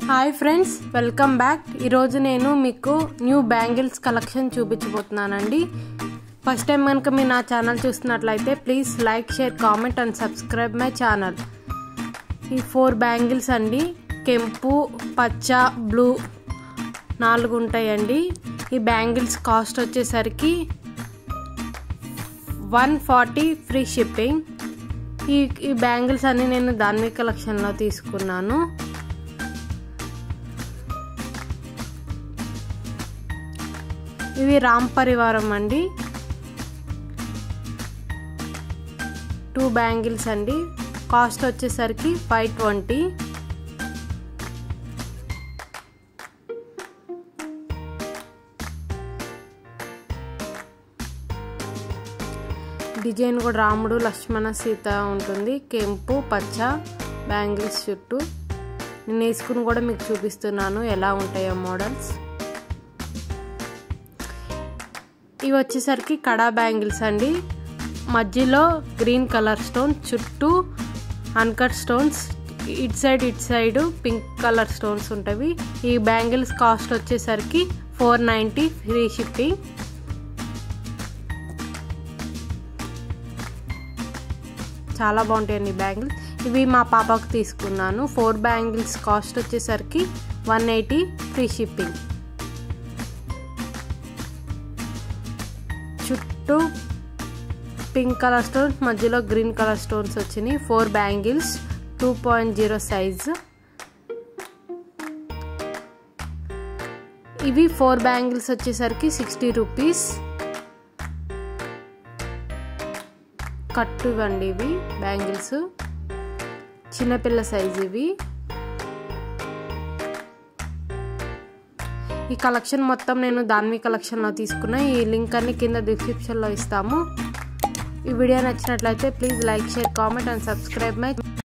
hi friends welcome back ఈరోజు నేను మీకు న్యూ బ్యాంగిల్స్ కలెక్షన్ చూపించబోతున్నానండి ఫస్ట్ టైం కనుక మీరు నా ఛానల్ చూస్తున్నట్లయితే please like share comment and subscribe my channel ఈ ఫోర్ బ్యాంగిల్స్ అండి కెంపు పచ్చ బ్లూ నాలుగు ఉంటాయండి ఈ బ్యాంగిల్స్ కాస్ట్ వచ్చేసరికి వన్ ఫార్టీ ఫ్రీ షిప్పింగ్ ఈ ఈ బ్యాంగిల్స్ అన్నీ నేను దాన్వి కలెక్షన్లో తీసుకున్నాను ఇవి రామ్ పరివారం అండి టూ బ్యాంగిల్స్ అండి కాస్ట్ వచ్చేసరికి ఫైవ్ ట్వంటీ డిజైన్ కూడా రాముడు లక్ష్మణ సీత ఉంటుంది కెంపు పచ్చ బ్యాంగిల్స్ చుట్టూ నేను వేసుకుని కూడా మీకు చూపిస్తున్నాను ఎలా ఉంటాయో మోడల్స్ ఇవి వచ్చేసరికి కడా బ్యాంగిల్స్ అండి మధ్యలో గ్రీన్ కలర్ స్టోన్ చుట్టూ uncut stones it side it side pink colour stones ఉంటాయి ఈ బ్యాంగిల్స్ కాస్ట్ వచ్చేసరికి ఫోర్ నైంటీ ఫ్రీ షిప్పింగ్ చాలా బాగుంటాయండి బ్యాంగిల్స్ ఇవి మా పాపకు తీసుకున్నాను ఫోర్ బ్యాంగిల్స్ కాస్ట్ వచ్చేసరికి వన్ ఎయిటీ ఫ్రీ షిప్పింగ్ చుట్టూ పింక్ కలర్ స్టోన్స్ మధ్యలో గ్రీన్ కలర్ స్టోన్స్ వచ్చినాయి four bangles two point zero size ఇవి ఫోర్ బ్యాంగిల్స్ వచ్చేసరికి సిక్స్టీ రూపీస్ కట్టు ఇవ్వండి ఇవి బ్యాంగిల్స్ చిన్నపిల్ల సైజ్ ఇవి ఈ కలెక్షన్ మొత్తం నేను దాన్వి కలెక్షన్లో తీసుకున్నా ఈ లింక్ అన్ని కింద డిస్క్రిప్షన్లో ఇస్తాము ఈ వీడియో నచ్చినట్లయితే please like share comment and subscribe my